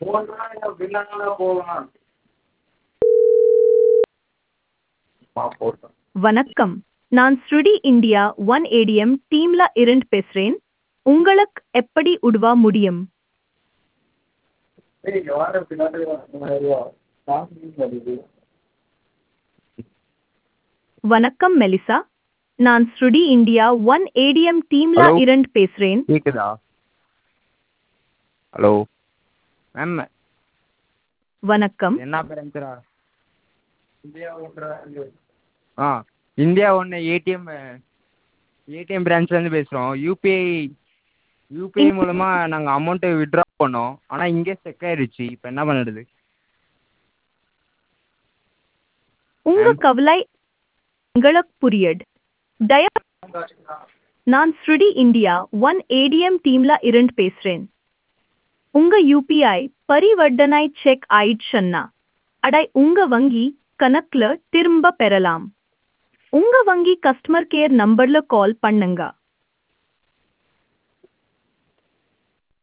போனா பின்னால போகலாம் போட்டோம் வணக்கம் நான் ஸ்ருடி இந்தியா ஒன் ஏடிஎம் டீம்ல இருந்து பேசுறேன் உங்களுக்கு எப்படி உதவ முடியும் ஏய் இங்க வார பின்னாடி ரூபா காசு வருது வணக்கம் மெலிசா நான் ஸ்ருடி இந்தியா ஒன் ஏடிஎம் டீம்ல Hello? இருந்து பேசுறேன் கேக்குதா ஹலோ மேம் வணக்கம் என்ன பேரண்ட்ஸரா இந்தியா ஓட்டுறாங்க ஆ இந்தியா ஒன்று ஏடிஎம் ஏடிஎம் பிரான்ச்லேருந்து பேசுகிறோம் யூபிஐ யூபிஐ மூலமாக நாங்கள் அமௌண்ட்டு வித்ட்ரா பண்ணோம் ஆனால் இங்கே ஸ்டெக் ஆயிடுச்சு இப்போ என்ன பண்ணுறது உங்க Ma'am. கவலை உங்களுக்கு புரியட் தய நான் ஸ்ருடி இந்தியா ஒன் ஏடிஎம் டீம்ல இருந்து பேசுறேன் உங்க யூபிஐ பரிவர்த்தனை செக் ஆயிடுச்சுன்னா அடை உங்க வங்கி கணக்குல திரும்ப பெறலாம் உங்க வங்கி கஸ்டமர் கேர் நம்பர்ல கால் பண்ணுங்க